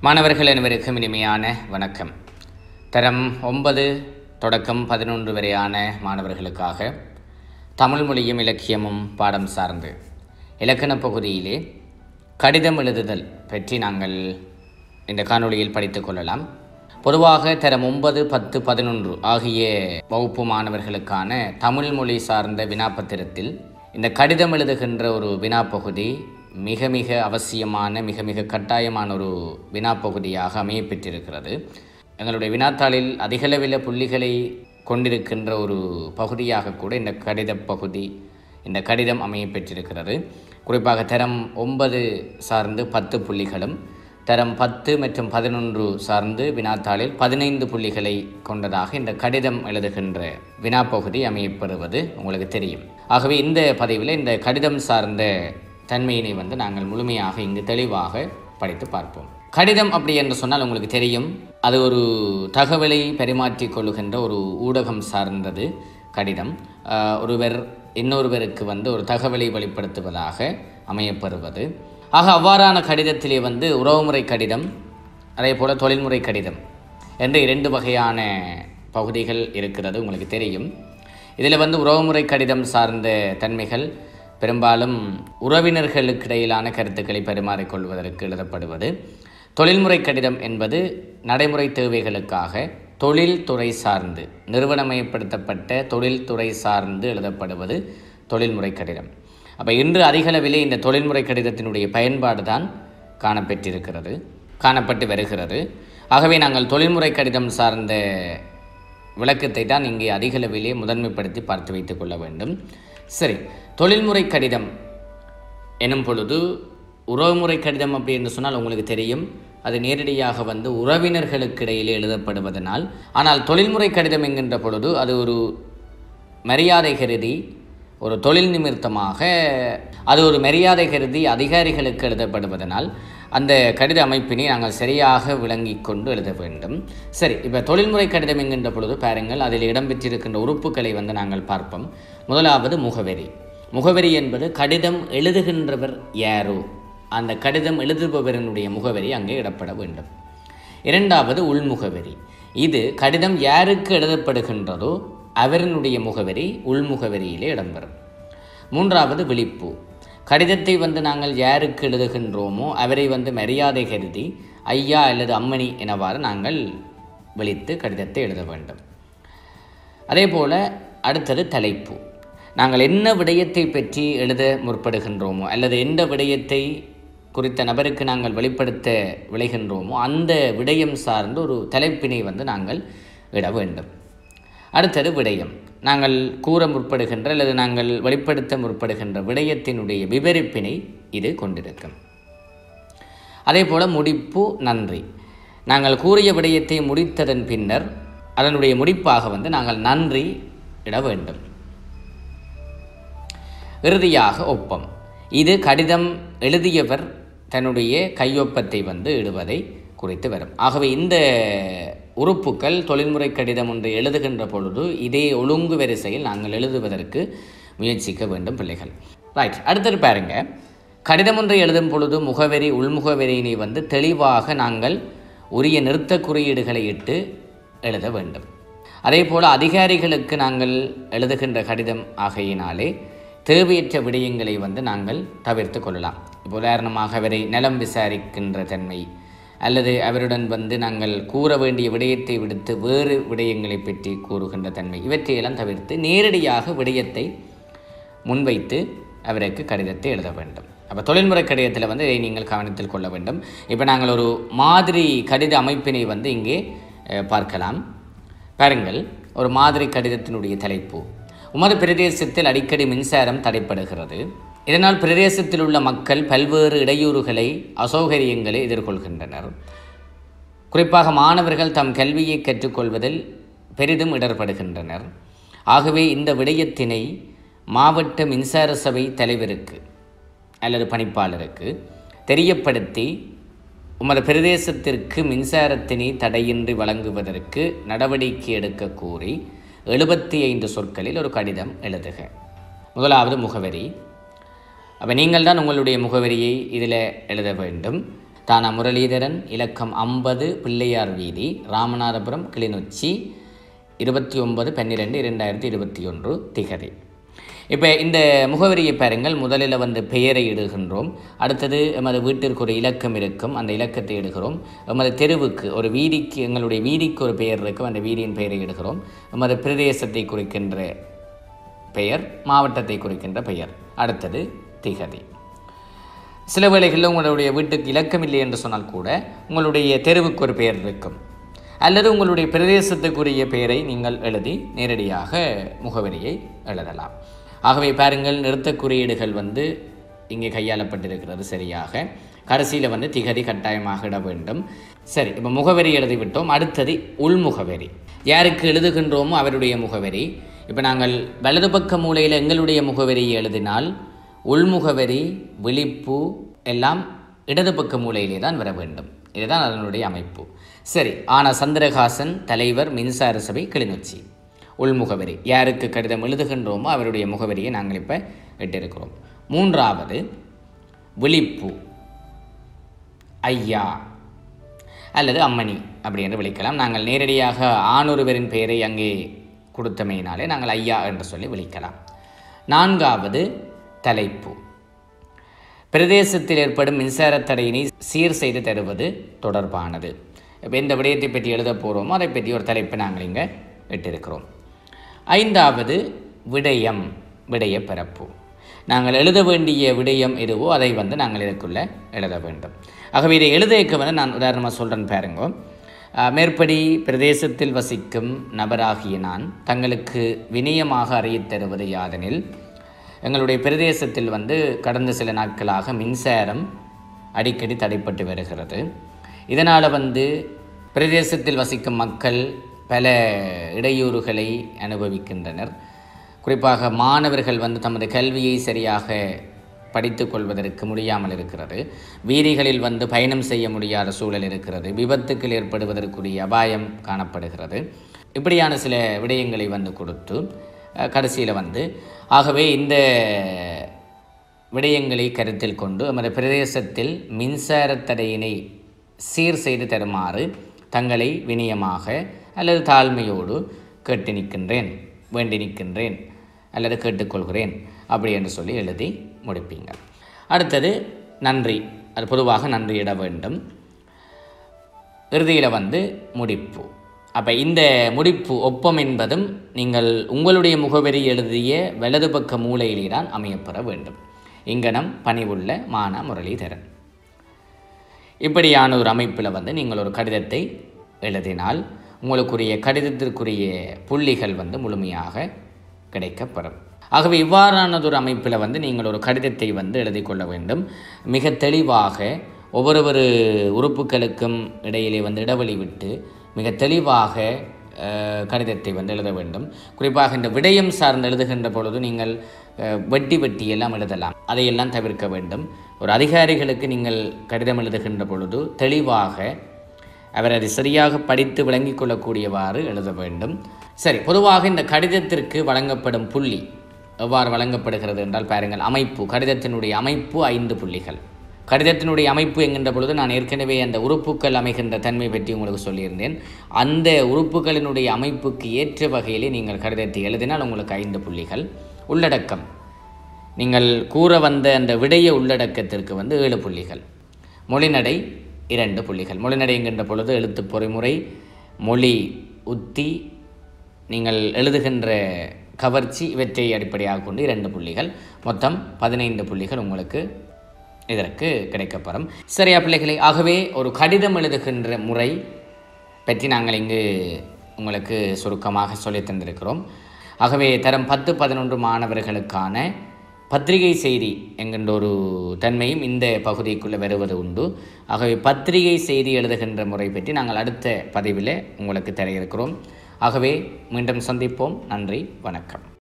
மாணவர்கள் அனைவருக்கும் இனிமையான வணக்கம் தரம் ஒன்பது தொடக்கம் பதினொன்று வரையான மாணவர்களுக்காக தமிழ் மொழியும் இலக்கியமும் பாடம் சார்ந்து இலக்கண பகுதியிலே கடிதம் எழுதுதல் பற்றி நாங்கள் இந்த காணொளியில் படித்துக் கொள்ளலாம் பொதுவாக தரம் ஒன்பது பத்து பதினொன்று ஆகிய வகுப்பு மாணவர்களுக்கான தமிழ் மொழி சார்ந்த வினாப்பத்திரத்தில் இந்த கடிதம் எழுதுகின்ற ஒரு வினாப்பகுதி மிக மிக அவசியமான மிக மிக கட்டாயமான ஒரு வினாப்பகுதியாக அமைய பெற்றிருக்கிறது எங்களுடைய வினாத்தாளில் அதிகளவில் புள்ளிகளை கொண்டிருக்கின்ற ஒரு பகுதியாக கூட இந்த கடித பகுதி இந்த கடிதம் அமைய பெற்றிருக்கிறது குறிப்பாக தரம் ஒன்பது சார்ந்து பத்து புள்ளிகளும் தரம் பத்து மற்றும் பதினொன்று சார்ந்து வினாத்தாளில் பதினைந்து புள்ளிகளை கொண்டதாக இந்த கடிதம் எழுதுகின்ற வினாப்பகுதி அமையப்பெறுவது உங்களுக்கு தெரியும் ஆகவே இந்த பதிவில் இந்த கடிதம் சார்ந்த தன்மையினை வந்து நாங்கள் முழுமையாக இங்கு தெளிவாக படித்து பார்ப்போம் கடிதம் அப்படி என்று சொன்னால் உங்களுக்கு தெரியும் அது ஒரு தகவலை பரிமாற்றிக் கொள்ளுகின்ற ஒரு ஊடகம் சார்ந்தது கடிதம் ஆஹ் ஒருவர் இன்னொருவருக்கு வந்து ஒரு தகவலை வெளிப்படுத்துவதாக அமையப்பெறுவது ஆக அவ்வாறான கடிதத்திலே வந்து உறவுமுறை கடிதம் அதே போல் தொழில்முறை கடிதம் என்று இரண்டு வகையான பகுதிகள் இருக்கிறது உங்களுக்கு தெரியும் இதில் வந்து உறவுமுறை கடிதம் சார்ந்த தன்மைகள் பெரும்பாலும் உறவினர்களுக்கு இடையிலான கருத்துக்களை பரிமாறிக்கொள்வதற்கு எழுதப்படுவது தொழில்முறை கடிதம் என்பது நடைமுறை தேவைகளுக்காக தொழில்துறை சார்ந்து நிறுவனமயப்படுத்தப்பட்ட தொழில்துறை சார்ந்து எழுதப்படுவது தொழில்முறை கடிதம் அப்போ இன்று அதிகளவிலே இந்த தொழில்முறை கடிதத்தினுடைய பயன்பாடு தான் காணப்பெற்றிருக்கிறது காணப்பட்டு வருகிறது ஆகவே நாங்கள் தொழில்முறை கடிதம் சார்ந்த விளக்கத்தை தான் இங்கே அதிகளவிலே முதன்மைப்படுத்தி பார்த்து வைத்துக் கொள்ள வேண்டும் சரி தொழில்முறை கடிதம் எனும் பொழுது உறவுமுறை கடிதம் அப்படி என்று சொன்னால் உங்களுக்கு தெரியும் அது நேரடியாக வந்து உறவினர்களுக்கு இடையிலே எழுதப்படுவதனால் ஆனால் தொழில்முறை கடிதம் என்கின்ற பொழுது அது ஒரு மரியாதை கருதி ஒரு தொழில் நிமித்தமாக அது ஒரு மரியாதை கருதி அதிகாரிகளுக்கு எழுதப்படுவதனால் அந்த கடித அமைப்பினை நாங்கள் சரியாக விளங்கி கொண்டு எழுத வேண்டும் சரி இப்போ தொழில்முறை கடிதம் என்கின்ற பொழுது பாருங்கள் அதில் இடம்பெற்றிருக்கின்ற உறுப்புகளை வந்து நாங்கள் பார்ப்போம் முதலாவது முகவரி முகவரி என்பது கடிதம் எழுதுகின்றவர் யாரோ அந்த கடிதம் எழுதுபவரனுடைய முகவரி அங்கே இடப்பட வேண்டும் இரண்டாவது உள்முகவரி இது கடிதம் யாருக்கு எழுதப்படுகின்றதோ அவரினுடைய முகவரி உள்முகவரியிலே இடம்பெறும் மூன்றாவது விழிப்பு கடிதத்தை வந்து நாங்கள் யாருக்கு எழுதுகின்றோமோ அவரை வந்து மரியாதை கருதி ஐயா அல்லது அம்மணி எனவாறு நாங்கள் விழித்து கடிதத்தை எழுத வேண்டும் அதே போல் அடுத்தது தலைப்பு நாங்கள் என்ன விடயத்தை பற்றி எழுத முற்படுகின்றோமோ அல்லது எந்த விடயத்தை குறித்த நபருக்கு நாங்கள் வெளிப்படுத்த விளைகின்றோமோ அந்த விடயம் சார்ந்து ஒரு தலைப்பினை வந்து நாங்கள் இட வேண்டும் அடுத்தது விடயம் நாங்கள் கூற முற்படுகின்ற அல்லது நாங்கள் வெளிப்படுத்த முற்படுகின்ற விடயத்தினுடைய விவரிப்பினை இது கொண்டிருக்கும் அதே போல் முடிப்பு நன்றி நாங்கள் கூறிய விடயத்தை முடித்ததன் பின்னர் அதனுடைய முடிப்பாக வந்து நாங்கள் நன்றி இட வேண்டும் இறுதியாக ஒப்பம் இது கடிதம் எழுதியவர் தன்னுடைய கையொப்பத்தை வந்து இடுவதை குறித்து வரும் ஆகவே இந்த உறுப்புக்கள் தொழில்முறை கடிதம் ஒன்று எழுதுகின்ற பொழுது இதே ஒழுங்கு வரிசையில் நாங்கள் எழுதுவதற்கு முயற்சிக்க வேண்டும் பிள்ளைகள் ரைட் அடுத்தது பாருங்க கடிதம் ஒன்றை எழுதும் பொழுது முகவரி உள்முகவரியினை வந்து தெளிவாக நாங்கள் உரிய நிறுத்த குறியீடுகளை இட்டு எழுத வேண்டும் அதே போல் அதிகாரிகளுக்கு நாங்கள் எழுதுகின்ற கடிதம் ஆகையினாலே தேவையற்ற விடயங்களை வந்து நாங்கள் தவிர்த்து கொள்ளலாம் இப்போ உதாரணமாக அவரை நலம் விசாரிக்கின்ற தன்மை அல்லது அவருடன் வந்து நாங்கள் கூற வேண்டிய விடயத்தை விடுத்து வேறு விடயங்களை பற்றி கூறுகின்ற தன்மை இவற்றையெல்லாம் தவிர்த்து நேரடியாக விடயத்தை முன்வைத்து அவருக்கு கடிதத்தை எழுத வேண்டும் அப்போ தொழில்முறை கடிதத்தில் வந்து இதை நீங்கள் கவனத்தில் கொள்ள வேண்டும் இப்போ நாங்கள் ஒரு மாதிரி கடித அமைப்பினை வந்து இங்கே அஹ், பார்க்கலாம் பாருங்கள் ஒரு மாதிரி கடிதத்தினுடைய தலைப்பு உமது பிரதேசத்தில் அடிக்கடி மின்சாரம் தடைப்படுகிறது இதனால் பிரதேசத்தில் உள்ள மக்கள் பல்வேறு இடையூறுகளை அசௌகரியங்களை எதிர்கொள்கின்றனர் குறிப்பாக மாணவர்கள் தம் கல்வியை கற்றுக்கொள்வதில் பெரிதும் இடர்படுகின்றனர் ஆகவே இந்த விடயத்தினை மாவட்ட மின்சார சபை தலைவருக்கு அல்லது பணிப்பாளருக்கு தெரியப்படுத்தி உமது பிரதேசத்திற்கு மின்சாரத்தினை தடையின்றி வழங்குவதற்கு நடவடிக்கை எடுக்க கோரி எழுபத்தி ஐந்து சொற்களில் ஒரு கடிதம் எழுதுக முதலாவது முகவரி அப்போ நீங்கள் தான் உங்களுடைய முகவரியை இதில் எழுத வேண்டும் தானா முரளிதரன் இலக்கம் ஐம்பது பிள்ளையார் வீதி ராமநாதபுரம் கிளிநொச்சி இருபத்தி ஒன்பது பன்னிரெண்டு இரண்டாயிரத்தி இருபத்தி ஒன்று திகதி இப்போ இந்த முகவரியை பாருங்கள் முதலில் வந்து பெயரை இடுகின்றோம் அடுத்தது எமது வீட்டிற்கு ஒரு இலக்கம் இருக்கும் அந்த இலக்கத்தை இடுகிறோம் எமது தெருவுக்கு ஒரு வீதிக்கு எங்களுடைய வீதிக்கு ஒரு பெயர் இருக்கும் அந்த வீதியின் பெயரை இடுகிறோம் எமது பிரதேசத்தை குறிக்கின்ற பெயர் மாவட்டத்தை குறிக்கின்ற பெயர் அடுத்தது திகதி சில வேளைகளில் உங்களுடைய வீட்டுக்கு இலக்கம் இல்லை என்று சொன்னால் கூட உங்களுடைய தெருவுக்கு ஒரு பெயர் இருக்கும் அல்லது உங்களுடைய பிரதேசத்துக்குரிய பெயரை நீங்கள் எழுதி நேரடியாக முகவரியை எழுதலாம் ஆகவே பாருங்கள் நிறுத்த குறியீடுகள் வந்து இங்கே கையாளப்பட்டிருக்கிறது சரியாக கடைசியில் வந்து திகதி கட்டாயமாக இட வேண்டும் சரி இப்போ முகவரி எழுதிவிட்டோம் அடுத்தது உள்முகவரி யாருக்கு எழுதுகின்றோமோ அவருடைய முகவரி இப்போ நாங்கள் வலது பக்க மூலையில் எங்களுடைய முகவரியை எழுதினால் உள்முகவரி விழிப்பு எல்லாம் இடது பக்க மூலையிலே தான் வர வேண்டும் இதுதான் அதனுடைய அமைப்பு சரி ஆனால் சந்திரகாசன் தலைவர் மின்சார சபை கிளிநொச்சி உள்முகவரி யாருக்கு கடிதம் எழுதுகின்றோமோ அவருடைய முகவரியை நாங்கள் இப்போ இட்டிருக்கிறோம் மூன்றாவது விழிப்பு ஐயா அல்லது அம்மணி அப்படி என்று விളിக்கலாம் நாங்கள் நேரடியாக ஆணொருவரின் பெயரை அங்கே கொடுத்தமையினாலே நாங்கள் ஐயா என்று சொல்லி விളിக்கலாம் நான்காவது தலைப்பு பிரதேசத்தில் ஏற்படும் மின்சாரத் தடையினை சீர் செய்து தருவது தொடர்பானது இப்போ எந்த விடயத்தை பற்றி எழுத போகிறோமோ அதை பற்றி ஒரு தலைப்பை நாங்கள் இங்கே இட்டிருக்கிறோம் ஐந்தாவது விடயம் விடய பிறப்பு நாங்கள் எழுத வேண்டிய விடயம் எதுவோ அதை வந்து நாங்கள் இதுக்குள்ளே எழுத வேண்டும் ஆகவே இதை எழுதியக்க வந்து நான் உதாரணமாக சொல்கிறேன் பாருங்க அஹ், மேற்படி பிரதேசத்தில் வசிக்கும் நபராகிய நான் தங்களுக்கு வினயமாக அறியத் தருவது யாதெனில் எங்களுடைய பிரதேசத்தில் வந்து கடந்த சில நாட்களாக மின்சாரம் அடிக்கடி தடைப்பட்டு வருகிறது இதனால் வந்து பிரதேசத்தில் வசிக்கும் மக்கள் பல இடையூறுகளை அனுபவிக்கின்றனர் குறிப்பாக மாணவர்கள் வந்து தமது கல்வியை சரியாக படித்துக் கொள்வதற்கு முடியாமல் இருக்கிறது வீதிகளில் வந்து பயணம் செய்ய முடியாத சூழல் இருக்கிறது விபத்துக்கள் ஏற்படுவதற்குரிய அபாயம் காணப்படுகிறது இப்படியான சில விடயங்களை வந்து கொடுத்து கடைசியில் வந்து ஆகவே இந்த விடயங்களை கருத்தில் கொண்டு நமது பிரதேசத்தில் மின்சாரத் தடையினை சீர் செய்து தருமாறு தங்களை வினயமாக அல்லது தாழ்மையோடு கேட்டு நிற்கின்றேன் வேண்டி நிற்கின்றேன் அல்லது கேட்டுக்கொள்கிறேன் அப்படி என்று சொல்லி எழுதி முடிப்பீங்க அடுத்தது நன்றி அது பொதுவாக நன்றியிட வேண்டும் இறுதியில் வந்து முடிப்பு அப்போ இந்த முடிப்பு ஒப்பம் என்பதும் நீங்கள் உங்களுடைய முகவரி எழுதிய வலது பக்க மூலையிலே தான் அமையப்பெற வேண்டும் இங்கனம் பணிவுள்ள மான முரளிதரன் இப்படியான ஒரு அமைப்பில் வந்து நீங்கள் ஒரு கடிதத்தை எழுதினால் உங்களுக்குரிய கடிதத்திற்குரிய புள்ளிகள் வந்து முழுமையாக கிடைக்கப்பெறும் ஆகவே இவ்வாறானதொரு அமைப்பில் வந்து நீங்கள் ஒரு கடிதத்தை வந்து எழுதி கொள்ள வேண்டும் மிக தெளிவாக ஒவ்வொரு உறுப்புகளுக்கும் இடையிலே வந்து இடைவெளி விட்டு மிக தெளிவாக அஹ், கடிதத்தை வந்து எழுத வேண்டும் குறிப்பாக இந்த விடயம் சார்ந்து எழுதுகின்ற பொழுது நீங்கள் அஹ், வெட்டி வெட்டி எல்லாம் எழுதலாம் அதையெல்லாம் தவிர்க்க வேண்டும் ஒரு அதிகாரிகளுக்கு நீங்கள் கடிதம் எழுதுகின்ற பொழுது தெளிவாக அவர் அதை சரியாக படித்து விளங்கிக் கொள்ளக்கூடியவாறு எழுத வேண்டும் சரி பொதுவாக இந்த கடிதத்திற்கு வழங்கப்படும் புள்ளி எவ்வாறு வழங்கப்படுகிறது என்றால் பாருங்கள் அமைப்பு கடிதத்தினுடைய அமைப்பு ஐந்து புள்ளிகள் கடிதத்தினுடைய அமைப்பு என்கின்ற பொழுது நான் ஏற்கனவே அந்த உறுப்புக்கள் அமைகின்ற தன்மை பற்றி உங்களுக்கு சொல்லியிருந்தேன் அந்த உறுப்புகளினுடைய அமைப்புக்கு ஏற்ற வகையிலே நீங்கள் கடிதத்தை எழுதினால் உங்களுக்கு ஐந்து புள்ளிகள் உள்ளடக்கம் நீங்கள் கூற வந்த அந்த விடைய உள்ளடக்கத்திற்கு வந்து ஏழு புள்ளிகள் மொழிநடை இரண்டு புள்ளிகள் மொழிநடை என்கின்ற பொழுது எழுத்து பொறிமுறை மொழி உத்தி நீங்கள் எழுதுகின்ற கவர்ச்சி இவற்றை அடிப்படையாக கொண்டு இரண்டு புள்ளிகள் மொத்தம் பதினைந்து புள்ளிகள் உங்களுக்கு இதற்கு கிடைக்கப்பெறும் சரியா பிள்ளைகளே ஆகவே ஒரு கடிதம் எழுதுகின்ற முறை பற்றி நாங்கள் இங்கு உங்களுக்கு சுருக்கமாக சொல்லித் தந்திருக்கிறோம் ஆகவே தரம் பத்து பதினொன்று மாணவர்களுக்கான பத்திரிகை செய்தி என்கின்ற ஒரு தன்மையும் இந்த பகுதிக்குள்ளே வருவது உண்டு ஆகவே பத்திரிகை செய்தி எழுதுகின்ற முறை பற்றி நாங்கள் அடுத்த பதிவில் உங்களுக்கு தர இருக்கிறோம் ஆகவே மீண்டும் சந்திப்போம் நன்றி வணக்கம்